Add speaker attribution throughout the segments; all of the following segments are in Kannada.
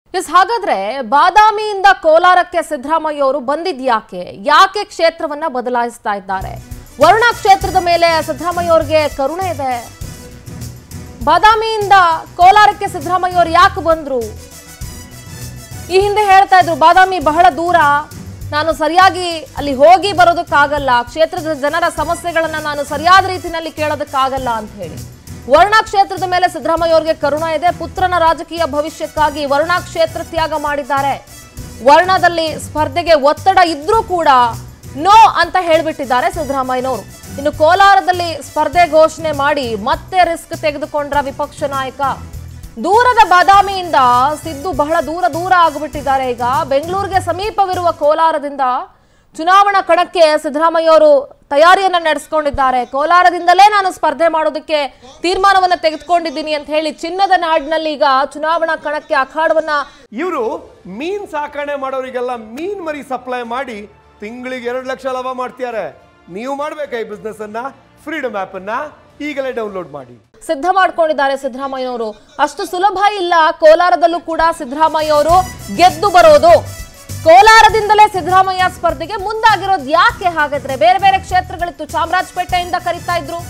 Speaker 1: ಎಸ್ ಹಾಗಾದ್ರೆ ಬಾದಾಮಿಯಿಂದ ಕೋಲಾರಕ್ಕೆ ಸಿದ್ದರಾಮಯ್ಯ ಅವರು ಬಂದಿದ್ಯಾಕೆ ಯಾಕೆ ಕ್ಷೇತ್ರವನ್ನ ಬದಲಾಯಿಸ್ತಾ ಇದ್ದಾರೆ ವರುಣಾ ಕ್ಷೇತ್ರದ ಮೇಲೆ ಸಿದ್ದರಾಮಯ್ಯ ಅವ್ರಿಗೆ ಕರುಣೆ ಇದೆ ಬಾದಾಮಿಯಿಂದ ಕೋಲಾರಕ್ಕೆ ಸಿದ್ದರಾಮಯ್ಯ ಅವರು ಯಾಕೆ ಬಂದ್ರು ಈ ಹಿಂದೆ ಹೇಳ್ತಾ ಇದ್ರು ಬಾದಾಮಿ ಬಹಳ ದೂರ ನಾನು ಸರಿಯಾಗಿ ಅಲ್ಲಿ ಹೋಗಿ ಬರೋದಕ್ಕಾಗಲ್ಲ ಕ್ಷೇತ್ರದ ಜನರ ಸಮಸ್ಯೆಗಳನ್ನ ನಾನು ಸರಿಯಾದ ರೀತಿಯಲ್ಲಿ ಕೇಳೋದಕ್ಕಾಗಲ್ಲ ಅಂತ ಹೇಳಿ ವರುಣಾ ಕ್ಷೇತ್ರದ ಮೇಲೆ ಸಿದ್ದರಾಮಯ್ಯ ಅವರಿಗೆ ಕರುಣ ಇದೆ ಪುತ್ರನ ರಾಜಕೀಯ ಭವಿಷ್ಯಕ್ಕಾಗಿ ವರುಣಾ ಕ್ಷೇತ್ರ ತ್ಯಾಗ ಮಾಡಿದ್ದಾರೆ ವರ್ಣದಲ್ಲಿ ಸ್ಪರ್ಧೆಗೆ ಒತ್ತಡ ಇದ್ರೂ ಕೂಡ ನೋ ಅಂತ ಹೇಳ್ಬಿಟ್ಟಿದ್ದಾರೆ ಸಿದ್ದರಾಮಯ್ಯನವರು ಇನ್ನು ಕೋಲಾರದಲ್ಲಿ ಸ್ಪರ್ಧೆ ಘೋಷಣೆ ಮಾಡಿ ಮತ್ತೆ ರಿಸ್ಕ್ ತೆಗೆದುಕೊಂಡ್ರ ವಿಪಕ್ಷ ನಾಯಕ ದೂರದ ಬಾದಾಮಿಯಿಂದ ಸಿದ್ದು ಬಹಳ ದೂರ ದೂರ ಆಗಿಬಿಟ್ಟಿದ್ದಾರೆ ಈಗ ಬೆಂಗಳೂರಿಗೆ ಸಮೀಪವಿರುವ ಕೋಲಾರದಿಂದ ಚುನಾವಣಾ ಕಣಕ್ಕೆ ಸಿದ್ದರಾಮಯ್ಯ ಅವರು ತಯಾರಿಯನ್ನ ನಡೆಸ್ಕೊಂಡಿದ್ದಾರೆ ಕೋಲಾರದಿಂದಲೇ ನಾನು ಸ್ಪರ್ಧೆ ಮಾಡೋದಕ್ಕೆ ತೀರ್ಮಾನವನ್ನ ತೆಗೆದುಕೊಂಡಿದ್ದೀನಿ ಅಂತ ಹೇಳಿ ಚಿನ್ನದ ನಾಡಿನಲ್ಲಿ ಈಗ ಚುನಾವಣಾ ಕಣಕ್ಕೆ ಅಖಾಡವನ್ನ
Speaker 2: ಇವರು ಮೀನ್ ಸಾಕಣೆ ಮಾಡೋರಿಗೆಲ್ಲ ಮೀನ್ ಮರಿ ಸಪ್ಲೈ ಮಾಡಿ ತಿಂಗಳಿಗೆ ಎರಡು ಲಕ್ಷ ಲಾಭ ಮಾಡ್ತಿದ್ದಾರೆ ನೀವು ಮಾಡ್ಬೇಕಾ ಈ ಬಿಸ್ನೆಸ್ ಅನ್ನ ಫ್ರೀಡಮ್ ಆಪ್ ಅನ್ನ ಈಗಲೇ ಡೌನ್ಲೋಡ್ ಮಾಡಿ
Speaker 1: ಸಿದ್ಧ ಮಾಡ್ಕೊಂಡಿದ್ದಾರೆ ಸಿದ್ದರಾಮಯ್ಯನವರು ಅಷ್ಟು ಸುಲಭ ಇಲ್ಲ ಕೋಲಾರದಲ್ಲೂ ಕೂಡ ಸಿದ್ದರಾಮಯ್ಯ ಅವರು ಗೆದ್ದು ಬರೋದು ಕೋಲಾರದಿಂದಲೇ ಸಿದ್ದರಾಮಯ್ಯ ಸ್ಪರ್ಧೆಗೆ ಮುಂದಾಗಿರೋದು ಯಾಕೆ ಹಾಗಾದ್ರೆ ಬೇರೆ ಬೇರೆ ಕ್ಷೇತ್ರಗಳಿತ್ತು ಚಾಮರಾಜಪೇಟೆಯಿಂದ ಕರಿತಾ ಇದ್ರು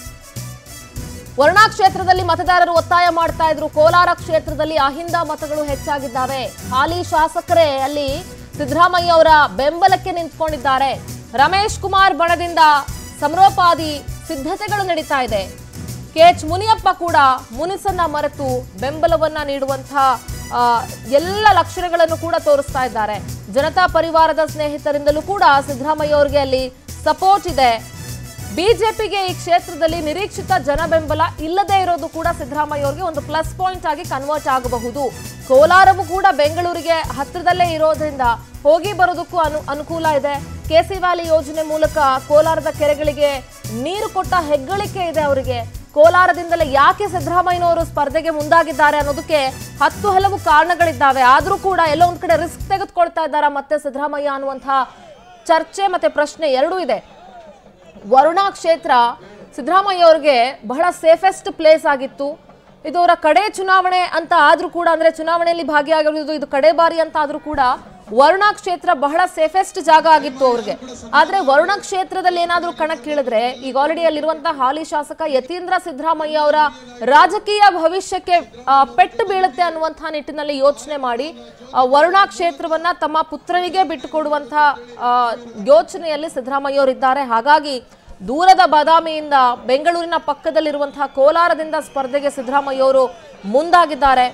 Speaker 1: ವರ್ಣಾ ಕ್ಷೇತ್ರದಲ್ಲಿ ಮತದಾರರು ಒತ್ತಾಯ ಮಾಡ್ತಾ ಇದ್ರು ಕೋಲಾರ ಕ್ಷೇತ್ರದಲ್ಲಿ ಅಹಿಂದ ಮತಗಳು ಹೆಚ್ಚಾಗಿದ್ದಾವೆ ಹಾಲಿ ಶಾಸಕರೇ ಅಲ್ಲಿ ಸಿದ್ದರಾಮಯ್ಯ ಅವರ ಬೆಂಬಲಕ್ಕೆ ನಿಂತ್ಕೊಂಡಿದ್ದಾರೆ ರಮೇಶ್ ಕುಮಾರ್ ಬಣದಿಂದ ಸಮರೋಪಾದಿ ಸಿದ್ಧತೆಗಳು ನಡೀತಾ ಇದೆ ಕೆ ಎಚ್ ಮುನಿಯಪ್ಪ ಕೂಡ ಮುನಿಸನ್ನ ಮರೆತು ಬೆಂಬಲವನ್ನ ನೀಡುವಂತಹ ಆ, ಎಲ್ಲ ಲಕ್ಷಣಗಳನ್ನು ಕೂಡ ತೋರಿಸ್ತಾ ಇದ್ದಾರೆ ಜನತಾ ಪರಿವಾರದ ಸ್ನೇಹಿತರಿಂದಲೂ ಕೂಡ ಸಿದ್ದರಾಮಯ್ಯ ಅವರಿಗೆ ಅಲ್ಲಿ ಸಪೋರ್ಟ್ ಇದೆ ಬಿಜೆಪಿಗೆ ಈ ಕ್ಷೇತ್ರದಲ್ಲಿ ನಿರೀಕ್ಷಿತ ಜನ ಬೆಂಬಲ ಇಲ್ಲದೆ ಇರೋದು ಕೂಡ ಸಿದ್ದರಾಮಯ್ಯ ಅವರಿಗೆ ಒಂದು ಪ್ಲಸ್ ಪಾಯಿಂಟ್ ಆಗಿ ಕನ್ವರ್ಟ್ ಆಗಬಹುದು ಕೋಲಾರವು ಕೂಡ ಬೆಂಗಳೂರಿಗೆ ಹತ್ತಿರದಲ್ಲೇ ಇರೋದ್ರಿಂದ ಹೋಗಿ ಬರೋದಕ್ಕೂ ಅನು ಅನುಕೂಲ ಇದೆ ಕೆಸಿ ವ್ಯಾಲಿ ಯೋಜನೆ ಮೂಲಕ ಕೋಲಾರದ ಕೆರೆಗಳಿಗೆ ನೀರು ಕೊಟ್ಟ ಹೆಗ್ಗಳಿಕೆ ಇದೆ ಅವರಿಗೆ ಕೋಲಾರದಿಂದಲೇ ಯಾಕೆ ಸಿದ್ದರಾಮಯ್ಯನವರು ಸ್ಪರ್ಧೆಗೆ ಮುಂದಾಗಿದ್ದಾರೆ ಅನ್ನೋದಕ್ಕೆ ಹತ್ತು ಹಲವು ಕಾರಣಗಳಿದ್ದಾವೆ ಆದ್ರೂ ಕೂಡ ಎಲ್ಲೋ ಒಂದ್ ಕಡೆ ರಿಸ್ಕ್ ತೆಗೆದುಕೊಳ್ತಾ ಇದ್ದಾರಾ ಮತ್ತೆ ಸಿದ್ದರಾಮಯ್ಯ ಅನ್ನುವಂತಹ ಚರ್ಚೆ ಮತ್ತೆ ಪ್ರಶ್ನೆ ಎರಡೂ ಇದೆ ವರುಣಾ ಕ್ಷೇತ್ರ ಸಿದ್ದರಾಮಯ್ಯ ಅವ್ರಿಗೆ ಬಹಳ ಸೇಫೆಸ್ಟ್ ಪ್ಲೇಸ್ ಆಗಿತ್ತು ಇದು ಅವರ ಕಡೆ ಚುನಾವಣೆ ಅಂತ ಆದ್ರೂ ಕೂಡ ಅಂದ್ರೆ ಚುನಾವಣೆಯಲ್ಲಿ ಭಾಗಿಯಾಗಿರೋದು ಇದು ಕಡೆ ಬಾರಿ ಅಂತ ಆದ್ರೂ ಕೂಡ ವರುಣಾ ಕ್ಷೇತ್ರ ಬಹಳ ಸೇಫೆಸ್ಟ್ ಜಾಗ ಆಗಿತ್ತು ಅವ್ರಿಗೆ ಆದ್ರೆ ವರುಣಾ ಕ್ಷೇತ್ರದಲ್ಲಿ ಏನಾದ್ರೂ ಕಣಕ್ಕಿಳಿದ್ರೆ ಈಗ ಆಲ್ರೆಡಿ ಅಲ್ಲಿರುವಂತಹ ಹಾಲಿ ಶಾಸಕ ಯತೀಂದ್ರ ಸಿದ್ದರಾಮಯ್ಯ ಅವರ ರಾಜಕೀಯ ಭವಿಷ್ಯಕ್ಕೆ ಆ, ಪೆಟ್ಟು ಬೀಳುತ್ತೆ ಅನ್ನುವಂತಹ ನಿಟ್ಟಿನಲ್ಲಿ ಯೋಚನೆ ಮಾಡಿ ಆ, ವರುಣಾ ಕ್ಷೇತ್ರವನ್ನ ತಮ್ಮ ಪುತ್ರನಿಗೆ ಬಿಟ್ಟುಕೊಡುವಂತಹ ಆ, ಯೋಚನೆಯಲ್ಲಿ ಸಿದ್ದರಾಮಯ್ಯ ಅವರಿದ್ದಾರೆ ಹಾಗಾಗಿ ದೂರದ ಬಾದಾಮಿಯಿಂದ ಬೆಂಗಳೂರಿನ ಪಕ್ಕದಲ್ಲಿರುವಂತಹ ಕೋಲಾರದಿಂದ ಸ್ಪರ್ಧೆಗೆ ಸಿದ್ದರಾಮಯ್ಯ ಅವರು ಮುಂದಾಗಿದ್ದಾರೆ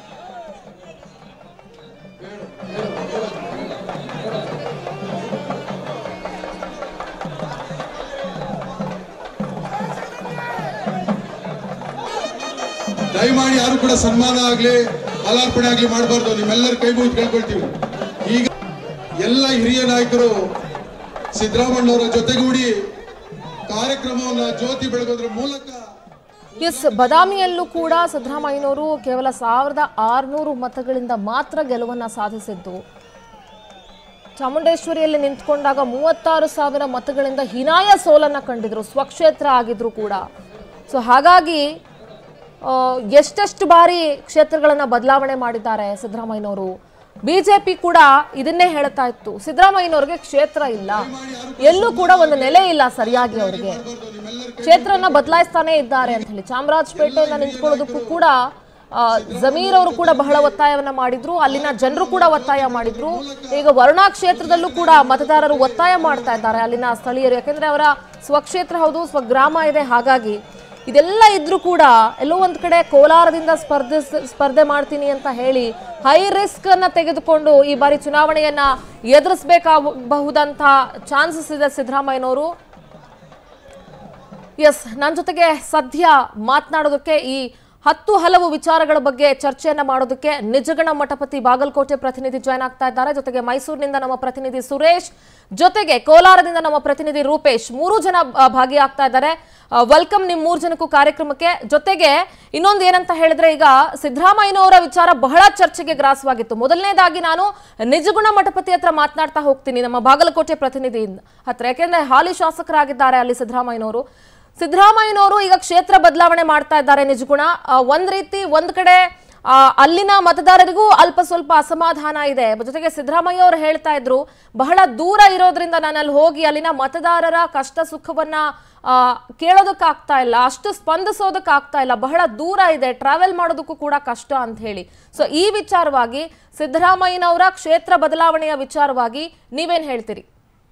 Speaker 3: ದಯಮಾಡಿ ಯಾರು ಕೂಡ ಸನ್ಮಾನ ಆಗ್ಲಿ ಮಾಲಾರ್ಪಣೆ ಆಗ್ಲಿ ಮಾಡಬಾರ್ದು ನಿಮ್ಮೆಲ್ಲರ ಕೈ ಮುಗಿದು ಕೇಳ್ಕೊಳ್ತೀವಿ ಈಗ ಎಲ್ಲ ಹಿರಿಯ ನಾಯಕರು ಸಿದ್ದರಾಮಣ್ಣವರ ಜೊತೆಗೂಡಿ ಕಾರ್ಯಕ್ರಮವನ್ನ ಜ್ಯೋತಿ ಬೆಳಗೋದ್ರ ಮೂಲಕ
Speaker 1: ಎಸ್ ಬದಾಮಿಯಲ್ಲೂ ಕೂಡ ಸಿದ್ದರಾಮಯ್ಯನವರು ಕೇವಲ ಸಾವಿರದ ಆರುನೂರು ಮತಗಳಿಂದ ಮಾತ್ರ ಗೆಲುವನ್ನ ಸಾಧಿಸಿದ್ದು ಚಾಮುಂಡೇಶ್ವರಿಯಲ್ಲಿ ನಿಂತ್ಕೊಂಡಾಗ ಮೂವತ್ತಾರು ಸಾವಿರ ಮತಗಳಿಂದ ಹೀನಾಯ ಸೋಲನ್ನ ಕಂಡಿದ್ರು ಸ್ವಕ್ಷೇತ್ರ ಆಗಿದ್ರು ಕೂಡ ಸೊ ಹಾಗಾಗಿ ಆ, ಎಷ್ಟೆಷ್ಟು ಬಾರಿ ಕ್ಷೇತ್ರಗಳನ್ನ ಬದಲಾವಣೆ ಮಾಡಿದ್ದಾರೆ ಸಿದ್ದರಾಮಯ್ಯನವರು ಬಿಜೆಪಿ ಕೂಡ ಇದನ್ನೇ ಹೇಳ್ತಾ ಇತ್ತು ಸಿದ್ದರಾಮಯ್ಯನವ್ರಿಗೆ ಕ್ಷೇತ್ರ ಇಲ್ಲ ಎಲ್ಲೂ ಕೂಡ ಒಂದು ನೆಲೆ ಇಲ್ಲ ಸರಿಯಾಗಿ ಅವರಿಗೆ ಕ್ಷೇತ್ರನ ಬದಲಾಯಿಸ್ತಾನೆ ಇದ್ದಾರೆ ಅಂತ ಹೇಳಿ ಚಾಮರಾಜಪೇಟೆಯಿಂದ ನಿಂತ್ಕೊಳ್ಳೋದಕ್ಕೂ ಕೂಡ ಆ, ಜಮೀರ್ ಅವರು ಕೂಡ ಬಹಳ ಒತ್ತಾಯವನ್ನ ಮಾಡಿದ್ರು ಅಲ್ಲಿನ ಜನರು ಕೂಡ ಒತ್ತಾಯ ಮಾಡಿದ್ರು ಈಗ ವರುಣಾ ಕ್ಷೇತ್ರದಲ್ಲೂ ಕೂಡ ಮತದಾರರು ಒತ್ತಾಯ ಮಾಡ್ತಾ ಇದ್ದಾರೆ ಅಲ್ಲಿನ ಸ್ಥಳೀಯರು ಯಾಕಂದ್ರೆ ಅವರ ಸ್ವಕ್ಷೇತ್ರ ಹೌದು ಸ್ವಗ್ರಾಮ ಇದೆ ಹಾಗಾಗಿ ಇದೆಲ್ಲ ಇದ್ರೂ ಕೂಡ ಎಲ್ಲೋ ಒಂದ್ ಕಡೆ ಕೋಲಾರದಿಂದ ಸ್ಪರ್ಧೆ ಸ್ಪರ್ಧೆ ಮಾಡ್ತೀನಿ ಅಂತ ಹೇಳಿ ಹೈ ರಿಸ್ಕ್ ಅನ್ನ ತೆಗೆದುಕೊಂಡು ಈ ಬಾರಿ ಚುನಾವಣೆಯನ್ನ ಎದುರಿಸಬೇಕಾಗಬಹುದಂತ ಚಾನ್ಸಸ್ ಇದೆ ಸಿದ್ದರಾಮಯ್ಯನವರು ಎಸ್ ನನ್ನ ಜೊತೆಗೆ ಸದ್ಯ ಮಾತನಾಡೋದಕ್ಕೆ ಈ ಹತ್ತು ಹಲವು ವಿಚಾರಗಳ ಬಗ್ಗೆ ಚರ್ಚೆಯನ್ನ ಮಾಡೋದಕ್ಕೆ ನಿಜಗಣ ಮಠಪತಿ ಬಾಗಲಕೋಟೆ ಪ್ರತಿನಿಧಿ ಜಾಯ್ನ್ ಆಗ್ತಾ ಇದ್ದಾರೆ ಜೊತೆಗೆ ಮೈಸೂರಿನಿಂದ ನಮ್ಮ ಪ್ರತಿನಿಧಿ ಸುರೇಶ್ ಜೊತೆಗೆ ಕೋಲಾರದಿಂದ ನಮ್ಮ ಪ್ರತಿನಿಧಿ ರೂಪೇಶ್ ಮೂರು ಜನ ಆ, ಭಾಗಿಯಾಗ್ತಾ ಇದ್ದಾರೆ ವೆಲ್ಕಮ್ ನಿಮ್ ಮೂರು ಜನಕ್ಕೂ ಕಾರ್ಯಕ್ರಮಕ್ಕೆ ಜೊತೆಗೆ ಇನ್ನೊಂದು ಏನಂತ ಹೇಳಿದ್ರೆ ಈಗ ಸಿದ್ದರಾಮಯ್ಯನವರ ವಿಚಾರ ಬಹಳ ಚರ್ಚೆಗೆ ಗ್ರಾಸವಾಗಿತ್ತು ಮೊದಲನೇದಾಗಿ ನಾನು ನಿಜಗುಣ ಮಠಪತಿ ಹತ್ರ ಮಾತನಾಡ್ತಾ ಹೋಗ್ತೀನಿ ನಮ್ಮ ಬಾಗಲಕೋಟೆ ಪ್ರತಿನಿಧಿಯಿಂದ ಹತ್ರ ಯಾಕೆಂದ್ರೆ ಹಾಲಿ ಶಾಸಕರಾಗಿದ್ದಾರೆ ಅಲ್ಲಿ ಸಿದ್ದರಾಮಯ್ಯನವರು ಸಿದ್ದರಾಮಯ್ಯನವರು ಈಗ ಕ್ಷೇತ್ರ ಬದಲಾವಣೆ ಮಾಡ್ತಾ ಇದ್ದಾರೆ ನಿಜಗುಣ ಆ, ಒಂದ್ ರೀತಿ ಒಂದ್ ಕಡೆ ಆ, ಅಲ್ಲಿನ ಮತದಾರರಿಗೂ ಅಲ್ಪ ಸ್ವಲ್ಪ ಅಸಮಾಧಾನ ಇದೆ ಜೊತೆಗೆ ಸಿದ್ದರಾಮಯ್ಯ ಅವರು ಹೇಳ್ತಾ ಇದ್ರು ಬಹಳ ದೂರ ಇರೋದ್ರಿಂದ ನಾನು ಅಲ್ಲಿ ಹೋಗಿ ಅಲ್ಲಿನ ಮತದಾರರ ಕಷ್ಟ ಸುಖವನ್ನ ಆ, ಕೇಳೋದಕ್ಕಾಗ್ತಾ ಇಲ್ಲ ಅಷ್ಟು ಸ್ಪಂದಿಸೋದಕ್ಕಾಗ್ತಾ ಇಲ್ಲ ಬಹಳ ದೂರ ಇದೆ ಟ್ರಾವೆಲ್ ಮಾಡೋದಕ್ಕೂ ಕೂಡ ಕಷ್ಟ ಅಂತ ಹೇಳಿ ಸೊ ಈ ವಿಚಾರವಾಗಿ ಸಿದ್ದರಾಮಯ್ಯನವರ ಕ್ಷೇತ್ರ ಬದಲಾವಣೆಯ ವಿಚಾರವಾಗಿ ನೀವೇನ್ ಹೇಳ್ತೀರಿ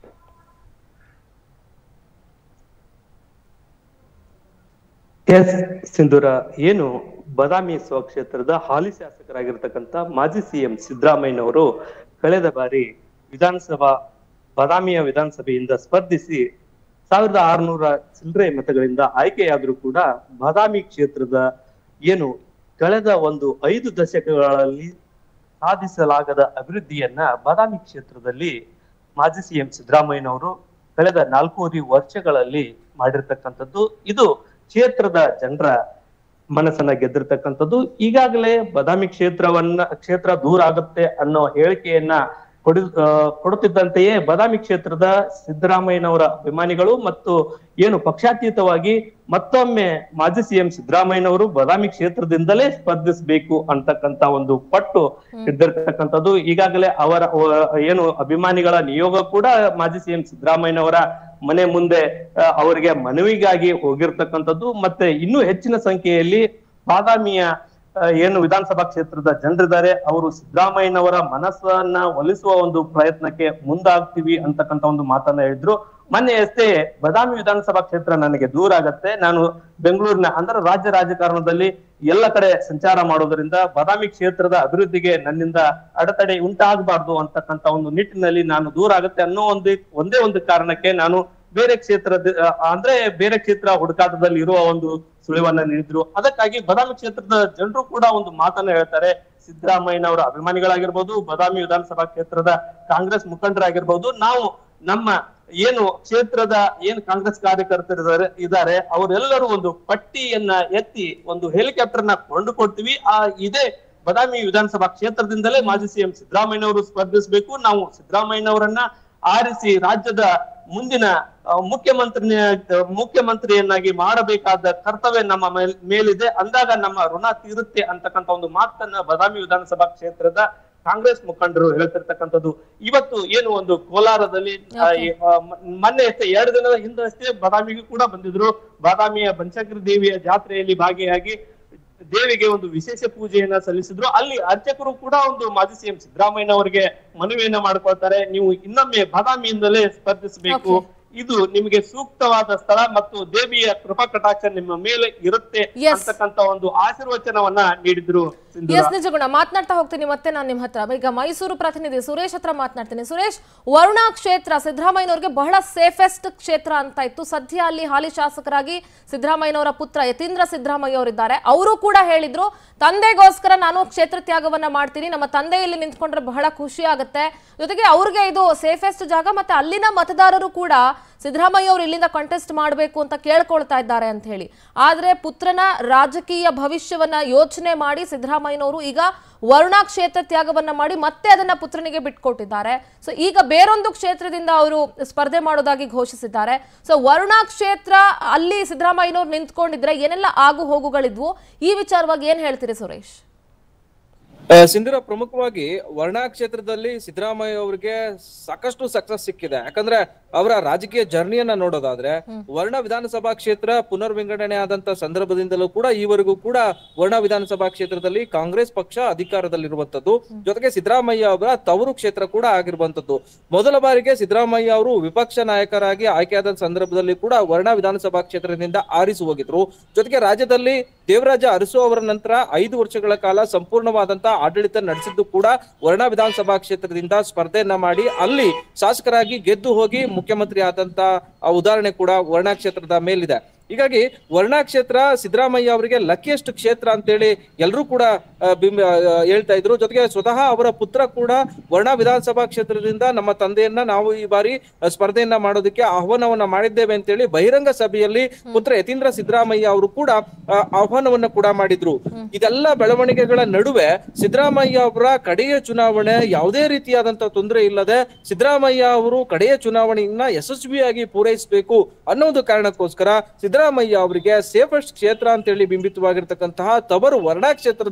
Speaker 4: ಎಸ್ ಸಿಂಧೂರ ಏನು ಬದಾಮಿ ಸ್ವಕ್ಷೇತ್ರದ ಹಾಲಿ ಶಾಸಕರಾಗಿರ್ತಕ್ಕಂಥ ಮಾಜಿ ಸಿಎಂ ಸಿದ್ದರಾಮಯ್ಯನವರು ಕಳೆದ ಬಾರಿ ವಿಧಾನಸಭಾ ಬದಾಮಿಯ ವಿಧಾನಸಭೆಯಿಂದ ಸ್ಪರ್ಧಿಸಿ ಸಾವಿರದ ಆರುನೂರ ಚಿಲ್ಲರೆ ಮತಗಳಿಂದ ಆಯ್ಕೆಯಾದ್ರೂ ಕೂಡ ಬದಾಮಿ ಕ್ಷೇತ್ರದ ಏನು ಕಳೆದ ಒಂದು ಐದು ದಶಕಗಳಲ್ಲಿ ಸಾಧಿಸಲಾಗದ ಅಭಿವೃದ್ಧಿಯನ್ನ ಬಾದಾಮಿ ಕ್ಷೇತ್ರದಲ್ಲಿ ಮಾಜಿ ಸಿಎಂ ಸಿದ್ದರಾಮಯ್ಯನವರು ಕಳೆದ ನಾಲ್ಕೂವರೆ ವರ್ಷಗಳಲ್ಲಿ ಮಾಡಿರ್ತಕ್ಕಂಥದ್ದು ಇದು ಕ್ಷೇತ್ರದ ಜನರ ಮನಸ್ಸನ್ನ ಗೆದ್ದಿರ್ತಕ್ಕಂಥದ್ದು ಈಗಾಗಲೇ ಬಾದಾಮಿ ಕ್ಷೇತ್ರವನ್ನ ಕ್ಷೇತ್ರ ದೂರ ಆಗುತ್ತೆ ಅನ್ನೋ ಹೇಳಿಕೆಯನ್ನ ಕೊಡಿ ಆ, ಕೊಡುತ್ತಿದ್ದಂತೆಯೇ ಬಾದಾಮಿ ಕ್ಷೇತ್ರದ ಸಿದ್ದರಾಮಯ್ಯನವರ ಅಭಿಮಾನಿಗಳು ಮತ್ತು ಏನು ಪಕ್ಷಾತೀತವಾಗಿ ಮತ್ತೊಮ್ಮೆ ಮಾಜಿ ಸಿಎಂ ಸಿದ್ದರಾಮಯ್ಯನವರು ಬಾದಾಮಿ ಕ್ಷೇತ್ರದಿಂದಲೇ ಸ್ಪರ್ಧಿಸಬೇಕು ಅಂತಕ್ಕಂತ ಒಂದು ಪಟ್ಟು ಇದ್ದಿರ್ತಕ್ಕಂಥದ್ದು ಈಗಾಗಲೇ ಅವರ ಅವ- ಏನು ಅಭಿಮಾನಿಗಳ ನಿಯೋಗ ಕೂಡ ಮಾಜಿ ಸಿಎಂ ಸಿದ್ದರಾಮಯ್ಯನವರ ಮನೆ ಮುಂದೆ ಆ, ಅವರಿಗೆ ಮನವಿಗಾಗಿ ಹೋಗಿರ್ತಕ್ಕಂಥದ್ದು ಮತ್ತೆ ಇನ್ನೂ ಹೆಚ್ಚಿನ ಸಂಖ್ಯೆಯಲ್ಲಿ ಬಾದಾಮಿಯ ಆ, ಏನು ವಿಧಾನಸಭಾ ಕ್ಷೇತ್ರದ ಜನರಿದ್ದಾರೆ ಅವರು ಸಿದ್ದರಾಮಯ್ಯನವರ ಮನಸ್ಸನ್ನ ಒಲಿಸುವ ಒಂದು ಪ್ರಯತ್ನಕ್ಕೆ ಮುಂದಾಗ್ತೀವಿ ಅಂತಕ್ಕಂತ ಒಂದು ಮಾತನ್ನ ಹೇಳಿದ್ರು ಮೊನ್ನೆ ಅಷ್ಟೇ ಬಾದಾಮಿ ವಿಧಾನಸಭಾ ಕ್ಷೇತ್ರ ನನಗೆ ದೂರ ಆಗತ್ತೆ ನಾನು ಬೆಂಗಳೂರಿನ ಅಂದ್ರೆ ರಾಜ್ಯ ರಾಜಕಾರಣದಲ್ಲಿ ಎಲ್ಲ ಕಡೆ ಸಂಚಾರ ಮಾಡೋದ್ರಿಂದ ಬಾದಾಮಿ ಕ್ಷೇತ್ರದ ಅಭಿವೃದ್ಧಿಗೆ ನನ್ನಿಂದ ಅಡೆತಡೆ ಉಂಟಾಗಬಾರ್ದು ಅಂತಕ್ಕಂತ ಒಂದು ನಿಟ್ಟಿನಲ್ಲಿ ನಾನು ದೂರ ಆಗುತ್ತೆ ಅನ್ನೋ ಒಂದು ಒಂದೇ ಒಂದು ಕಾರಣಕ್ಕೆ ನಾನು ಬೇರೆ ಕ್ಷೇತ್ರದ ಆ, ಅಂದ್ರೆ ಬೇರೆ ಕ್ಷೇತ್ರ ಹುಡುಕಾಟದಲ್ಲಿ ಇರುವ ಒಂದು ಸುಳಿವನ್ನ ನೀಡಿದ್ರು ಅದಕ್ಕಾಗಿ ಬಾದಾಮಿ ಕ್ಷೇತ್ರದ ಜನರು ಕೂಡ ಒಂದು ಮಾತನ್ನ ಹೇಳ್ತಾರೆ ಸಿದ್ದರಾಮಯ್ಯನವರ ಅಭಿಮಾನಿಗಳಾಗಿರ್ಬೋದು ಬಾದಾಮಿ ವಿಧಾನಸಭಾ ಕ್ಷೇತ್ರದ ಕಾಂಗ್ರೆಸ್ ಮುಖಂಡರಾಗಿರ್ಬೋದು ನಾವು ನಮ್ಮ ಏನು ಕ್ಷೇತ್ರದ ಏನು ಕಾಂಗ್ರೆಸ್ ಕಾರ್ಯಕರ್ತರಿದ್ದಾರೆ ಇದ್ದಾರೆ ಅವರೆಲ್ಲರೂ ಒಂದು ಪಟ್ಟಿಯನ್ನ ಎತ್ತಿ ಒಂದು ಹೆಲಿಕಾಪ್ಟರ್ ನ ಕೊಂಡುಕೊಡ್ತೀವಿ ಆ ಇದೇ ಬಾದಾಮಿ ವಿಧಾನಸಭಾ ಕ್ಷೇತ್ರದಿಂದಲೇ ಮಾಜಿ ಸಿಎಂ ಸಿದ್ದರಾಮಯ್ಯನವರು ಸ್ಪರ್ಧಿಸಬೇಕು ನಾವು ಸಿದ್ದರಾಮಯ್ಯನವರನ್ನ ಆರಿಸಿ ರಾಜ್ಯದ ಮುಂದಿನ ಆ, ಮುಖ್ಯಮಂತ್ರಿ ಮುಖ್ಯಮಂತ್ರಿಯನ್ನಾಗಿ ಮಾಡಬೇಕಾದ ಕರ್ತವ್ಯ ನಮ್ಮ ಮೇಲ್- ಮೇಲಿದೆ ಅಂದಾಗ ನಮ್ಮ ಋಣ ತೀರುತ್ತೆ ಅಂತಕ್ಕಂತ ಒಂದು ಮಾತನ್ನ ಬಾದಾಮಿ ವಿಧಾನಸಭಾ ಕ್ಷೇತ್ರದ ಕಾಂಗ್ರೆಸ್ ಮುಖಂಡರು ಹೇಳ್ತಿರ್ತಕ್ಕಂಥದ್ದು ಇವತ್ತು ಏನು ಒಂದು ಕೋಲಾರದಲ್ಲಿ ಆ, ಈ, ಆ, ಮ- ಮೊನ್ನೆ ಅಷ್ಟೇ ಎರಡು ದಿನದ ಹಿಂದಷ್ಟೇ ಬಾದಾಮಿಗೂ ಕೂಡ ಬಂದಿದ್ರು ಬಾದಾಮಿಯ ಬನಶಂಕರಿ ದೇವಿಯ ಜಾತ್ರೆಯಲ್ಲಿ ಭಾಗಿಯಾಗಿ ದೇವಿಗೆ ಒಂದು ವಿಶೇಷ ಪೂಜೆಯನ್ನ ಸಲ್ಲಿಸಿದ್ರು ಅಲ್ಲಿ ಅರ್ಚಕರು ಕೂಡ ಒಂದು ಮಾಜಿ ಸಿಎಂ ಸಿದ್ದರಾಮಯ್ಯನವರಿಗೆ ಮನವಿಯನ್ನ ಮಾಡ್ಕೊಳ್ತಾರೆ ನೀವು ಇನ್ನೊಮ್ಮೆ ಬಾದಾಮಿಯಿಂದಲೇ ಸ್ಪರ್ಧಿಸಬೇಕು ಇದು ನಿಮಗೆ ಸೂಕ್ತವಾದ ಸ್ಥಳ ಮತ್ತು ದೇವಿಯ ಕೃಪಾ ಕಟಾಕ್ಷ ನಿಮ್ಮ ಮೇಲೆ ಇರುತ್ತೆ
Speaker 1: Yes.
Speaker 4: ಅಂತಕ್ಕಂತ ಒಂದು ಆಶೀರ್ವಚನವನ್ನ ನೀಡಿದ್ರು ಸಿಂಧೂರ.
Speaker 1: ಎಸ್ ನಿಜಗುಣ ಮಾತನಾಡ್ತಾ ಹೋಗ್ತೀನಿ ಮತ್ತೆ ನಾನು ನಿಮ್ಮ ಹತ್ರ ಈಗ ಮೈಸೂರು ಪ್ರತಿನಿಧಿ ಸುರೇಶ್ ಹತ್ರ ಮಾತನಾಡ್ತೀನಿ ಸುರೇಶ್ ವರುಣಾ ಕ್ಷೇತ್ರ ಸಿದ್ದರಾಮಯ್ಯನವ್ರಿಗೆ ಬಹಳ ಸೇಫೆಸ್ಟ್ ಕ್ಷೇತ್ರ ಅಂತ ಇತ್ತು ಸದ್ಯ ಅಲ್ಲಿ ಹಾಲಿ ಶಾಸಕರಾಗಿ ಸಿದ್ದರಾಮಯ್ಯನವರ ಪುತ್ರ ಯತೀಂದ್ರ ಸಿದ್ದರಾಮಯ್ಯ ಅವರಿದ್ದಾರೆ ಅವರು ಕೂಡ ಹೇಳಿದ್ರು ತಂದೆಗೋಸ್ಕರ ನಾನು ಕ್ಷೇತ್ರ ತ್ಯಾಗವನ್ನ ಮಾಡ್ತೀನಿ ನಮ್ಮ ತಂದೆ ಇಲ್ಲಿ ನಿಂತ್ಕೊಂಡ್ರೆ ಬಹಳ ಖುಷಿ ಆಗುತ್ತೆ ಜೊತೆಗೆ ಅವ್ರಿಗೆ ಇದು ಸೇಫೆಸ್ಟ್ ಜಾಗ ಮತ್ತೆ ಅಲ್ಲಿನ ಮತದಾರರು ಕೂಡ ಸಿದ್ದರಾಮಯ್ಯ ಅವರು ಇಲ್ಲಿಂದ ಕಂಟೆಸ್ಟ್ ಮಾಡಬೇಕು ಅಂತ ಕೇಳ್ಕೊಳ್ತಾ ಇದ್ದಾರೆ ಅಂತ ಹೇಳಿ ಆದ್ರೆ ಪುತ್ರನ ರಾಜಕೀಯ ಭವಿಷ್ಯವನ್ನ ಯೋಚನೆ ಮಾಡಿ ಸಿದ್ದರಾಮಯ್ಯನವರು ಈಗ ವರುಣಾ ಕ್ಷೇತ್ರ ತ್ಯಾಗವನ್ನ ಮಾಡಿ ಮತ್ತೆ ಅದನ್ನ ಪುತ್ರನಿಗೆ ಬಿಟ್ಕೊಟ್ಟಿದ್ದಾರೆ ಸೊ ಈಗ ಬೇರೊಂದು ಕ್ಷೇತ್ರದಿಂದ ಅವರು ಸ್ಪರ್ಧೆ ಮಾಡೋದಾಗಿ ಘೋಷಿಸಿದ್ದಾರೆ ಸೊ ವರುಣಾ ಕ್ಷೇತ್ರ ಅಲ್ಲಿ ಸಿದ್ದರಾಮಯ್ಯನವ್ರು ನಿಂತ್ಕೊಂಡಿದ್ರೆ ಏನೆಲ್ಲ ಆಗು ಹೋಗುಗಳಿದ್ವು ಈ ವಿಚಾರವಾಗಿ ಏನ್ ಹೇಳ್ತೀರಿ ಸುರೇಶ್
Speaker 5: ಆ, ಸಿಂಧೂರ ಪ್ರಮುಖವಾಗಿ ವರ್ಣಾ ಕ್ಷೇತ್ರದಲ್ಲಿ ಸಿದ್ದರಾಮಯ್ಯ ಅವರಿಗೆ ಸಾಕಷ್ಟು ಸಕ್ಸಸ್ ಸಿಕ್ಕಿದೆ ಯಾಕಂದ್ರೆ ಅವರ ರಾಜಕೀಯ ಜರ್ನಿಯನ್ನ ನೋಡೋದಾದ್ರೆ ವರ್ಣ ವಿಧಾನಸಭಾ ಕ್ಷೇತ್ರ ಪುನರ್ ವಿಂಗಡಣೆ ಆದಂತ ಸಂದರ್ಭದಿಂದಲೂ ಕೂಡ ಈವರೆಗೂ ಕೂಡ ವರ್ಣ ವಿಧಾನಸಭಾ ಕ್ಷೇತ್ರದಲ್ಲಿ ಕಾಂಗ್ರೆಸ್ ಪಕ್ಷ ಅಧಿಕಾರದಲ್ಲಿರುವಂತದ್ದು ಜೊತೆಗೆ ಸಿದ್ದರಾಮಯ್ಯ ಅವರ ತವರು ಕ್ಷೇತ್ರ ಕೂಡ ಆಗಿರುವಂತದ್ದು ಮೊದಲ ಬಾರಿಗೆ ಸಿದ್ದರಾಮಯ್ಯ ಅವರು ವಿಪಕ್ಷ ನಾಯಕರಾಗಿ ಆಯ್ಕೆಯಾದ ಸಂದರ್ಭದಲ್ಲಿ ಕೂಡ ವರ್ಣ ವಿಧಾನಸಭಾ ಕ್ಷೇತ್ರದಿಂದ ಆರಿಸಿ ಹೋಗಿದ್ರು ಜೊತೆಗೆ ರಾಜ್ಯದಲ್ಲಿ ದೇವರಾಜ ಅರಸು ಅವರ ನಂತರ ಐದು ವರ್ಷಗಳ ಕಾಲ ಸಂಪೂರ್ಣವಾದಂತ ಆಡಳಿತ ನಡೆಸಿದ್ದು ಕೂಡ ವರ್ಣ ವಿಧಾನಸಭಾ ಕ್ಷೇತ್ರದಿಂದ ಸ್ಪರ್ಧೆಯನ್ನ ಮಾಡಿ ಅಲ್ಲಿ ಶಾಸಕರಾಗಿ ಗೆದ್ದು ಹೋಗಿ ಮುಖ್ಯಮಂತ್ರಿ ಆದಂತ ಆ ಉದಾಹರಣೆ ಕೂಡ ವರ್ಣ ಕ್ಷೇತ್ರದ ಮೇಲಿದೆ ಹೀಗಾಗಿ ವರ್ಣ ಕ್ಷೇತ್ರ ಸಿದ್ದರಾಮಯ್ಯ ಅವರಿಗೆ ಲಕ್ಕಿಯೆಸ್ಟ್ ಕ್ಷೇತ್ರ ಅಂತೇಳಿ ಎಲ್ಲರೂ ಕೂಡ ಆ, ಬಿಂಬ ಆ, ಹೇಳ್ತಾ ಇದ್ರು ಜೊತೆಗೆ ಸ್ವತಃ ಅವರ ಪುತ್ರ ಕೂಡ ವರ್ಣ ವಿಧಾನಸಭಾ ಕ್ಷೇತ್ರದಿಂದ ನಮ್ಮ ತಂದೆಯನ್ನ ನಾವು ಈ ಬಾರಿ ಆ, ಸ್ಪರ್ಧೆಯನ್ನ ಮಾಡೋದಕ್ಕೆ ಆಹ್ವಾನವನ್ನ ಮಾಡಿದ್ದೇವೆ ಅಂತೇಳಿ ಬಹಿರಂಗ ಸಭೆಯಲ್ಲಿ ಪುತ್ರ ಯತೀಂದ್ರ ಸಿದ್ದರಾಮಯ್ಯ ಅವರು ಕೂಡ ಆ, ಆಹ್ವಾನವನ್ನ ಕೂಡ ಮಾಡಿದ್ರು ಇದೆಲ್ಲ ಬೆಳವಣಿಗೆಗಳ ನಡುವೆ ಸಿದ್ದರಾಮಯ್ಯ ಅವರ ಕಡೆಯ ಚುನಾವಣೆ ಯಾವುದೇ ರೀತಿಯಾದಂತ ತೊಂದರೆ ಇಲ್ಲದೆ ಸಿದ್ದರಾಮಯ್ಯ ಅವರು ಕಡೆಯ ಚುನಾವಣೆಯನ್ನ ಯಶಸ್ವಿಯಾಗಿ ಪೂರೈಸಬೇಕು ಅನ್ನೋದು ಕಾರಣಕ್ಕೋಸ್ಕರ ಸಿದ್ದರಾಮಯ್ಯ ಅವರಿಗೆ ಸೇಫೆಸ್ಟ್ ಕ್ಷೇತ್ರ ಅಂತೇಳಿ ಬಿಂಬಿತವಾಗಿರ್ತಕ್ಕಂತಹ ತವರು ವರ್ಣಾ ಕ್ಷೇತ್ರದ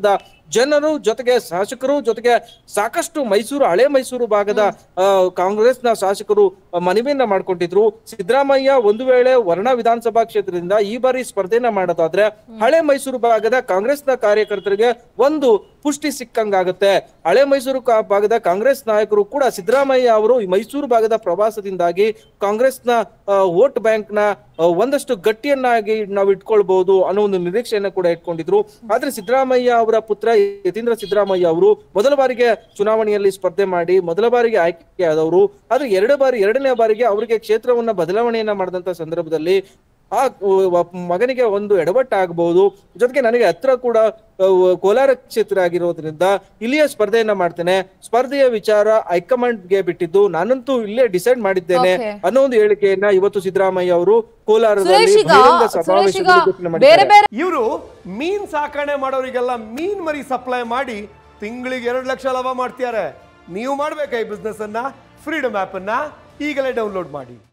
Speaker 5: ಜನರು ಜೊತೆಗೆ ಶಾಸಕರು ಜೊತೆಗೆ ಸಾಕಷ್ಟು ಮೈಸೂರು ಹಳೆ ಮೈಸೂರು ಭಾಗದ ಆ, ಕಾಂಗ್ರೆಸ್ನ ಶಾಸಕರು ಆ, ಮನವಿಯನ್ನ ಮಾಡ್ಕೊಂಡಿದ್ರು ಸಿದ್ದರಾಮಯ್ಯ ಒಂದು ವೇಳೆ ವರ್ಣ ವಿಧಾನಸಭಾ ಕ್ಷೇತ್ರದಿಂದ ಈ ಬಾರಿ ಸ್ಪರ್ಧೆಯನ್ನ ಮಾಡೋದಾದ್ರೆ ಹಳೆ ಮೈಸೂರು ಭಾಗದ ಕಾಂಗ್ರೆಸ್ನ ಕಾರ್ಯಕರ್ತರಿಗೆ ಒಂದು ಪುಷ್ಟಿ ಸಿಕ್ಕಂಗಾಗುತ್ತೆ ಹಳೆ ಮೈಸೂರು ಕಾ- ಭಾಗದ ಕಾಂಗ್ರೆಸ್ ನಾಯಕರು ಕೂಡ ಸಿದ್ದರಾಮಯ್ಯ ಅವರು ಈ ಮೈಸೂರು ಭಾಗದ ಪ್ರವಾಸದಿಂದಾಗಿ ಕಾಂಗ್ರೆಸ್ನ ವೋಟ್ ಬ್ಯಾಂಕ್ ನ ಆ, ಒಂದಷ್ಟು ಗಟ್ಟಿಯನ್ನಾಗಿ ನಾವು ಇಟ್ಕೊಳ್ಬಹುದು ಅನ್ನೋ ಒಂದು ನಿರೀಕ್ಷೆಯನ್ನ ಕೂಡ ಇಟ್ಕೊಂಡಿದ್ರು ಆದ್ರೆ ಸಿದ್ದರಾಮಯ್ಯ ಅವರ ಪುತ್ರ ಯತೀಂದ್ರ ಸಿದ್ದರಾಮಯ್ಯ ಅವರು ಮೊದಲ ಬಾರಿಗೆ ಚುನಾವಣೆಯಲ್ಲಿ ಸ್ಪರ್ಧೆ ಮಾಡಿ ಮೊದಲ ಬಾರಿಗೆ ಆಯ್ಕೆಯಾದವರು ಆದ್ರೆ ಎರಡು ಬಾರಿ ಎರಡನೇ ಬಾರಿಗೆ ಅವರಿಗೆ ಕ್ಷೇತ್ರವನ್ನ ಬದಲಾವಣೆಯನ್ನ ಮಾಡಿದಂತ ಸಂದರ್ಭದಲ್ಲಿ ಆ ವ- ಮಗನಿಗೆ ಒಂದು ಎಡವಟ್ಟಾಗಬಹುದು ಜೊತೆಗೆ ನನಗೆ ಹತ್ರ ಕೂಡ ಆ, ಕೋಲಾರ ಕ್ಷೇತ್ರ ಆಗಿರೋದ್ರಿಂದ ಇಲ್ಲಿಯೇ ಸ್ಪರ್ಧೆಯನ್ನ ಮಾಡ್ತೇನೆ ಸ್ಪರ್ಧೆಯ ವಿಚಾರ ಹೈಕಮಾಂಡ್ಗೆ ಬಿಟ್ಟಿದ್ದು ನಾನಂತೂ ಇಲ್ಲೇ ಡಿಸೈಡ್ ಮಾಡಿದ್ದೇನೆ
Speaker 1: Okay.
Speaker 5: ಅನ್ನೋ ಒಂದು ಹೇಳಿಕೆಯನ್ನ ಇವತ್ತು ಸಿದ್ದರಾಮಯ್ಯ ಅವರು ಕೋಲಾರದಲ್ಲಿ
Speaker 1: ಸುರೇಶ್ ಈಗ
Speaker 5: ಬಹಿರಂಗ
Speaker 1: ಸುರೇಶ್ ಈಗ
Speaker 5: ಸಮಾವೇಶದಲ್ಲಿ ಘೋಷಣೆ
Speaker 1: ಬೇರೆ
Speaker 5: ಮಾಡಿದ್ದಾರೆ
Speaker 1: ಬೇರೆ
Speaker 2: ಇವರು ಮೀನ್ ಸಾಕಣೆ ಮಾಡೋರಿಗೆಲ್ಲ ಮೀನ್ ಮರಿ ಸಪ್ಲೈ ಮಾಡಿ ತಿಂಗಳಿಗೆ ಎರಡು ಲಕ್ಷ ಲಾಭ ಮಾಡ್ತಿದ್ದಾರೆ ನೀವು ಮಾಡ್ಬೇಕಾ ಈ ಬಿಸ್ನೆಸ್ ಅನ್ನ ಫ್ರೀಡಮ್ ಆಪ್ ಅನ್ನ ಈಗಲೇ ಡೌನ್ಲೋಡ್ ಮಾಡಿ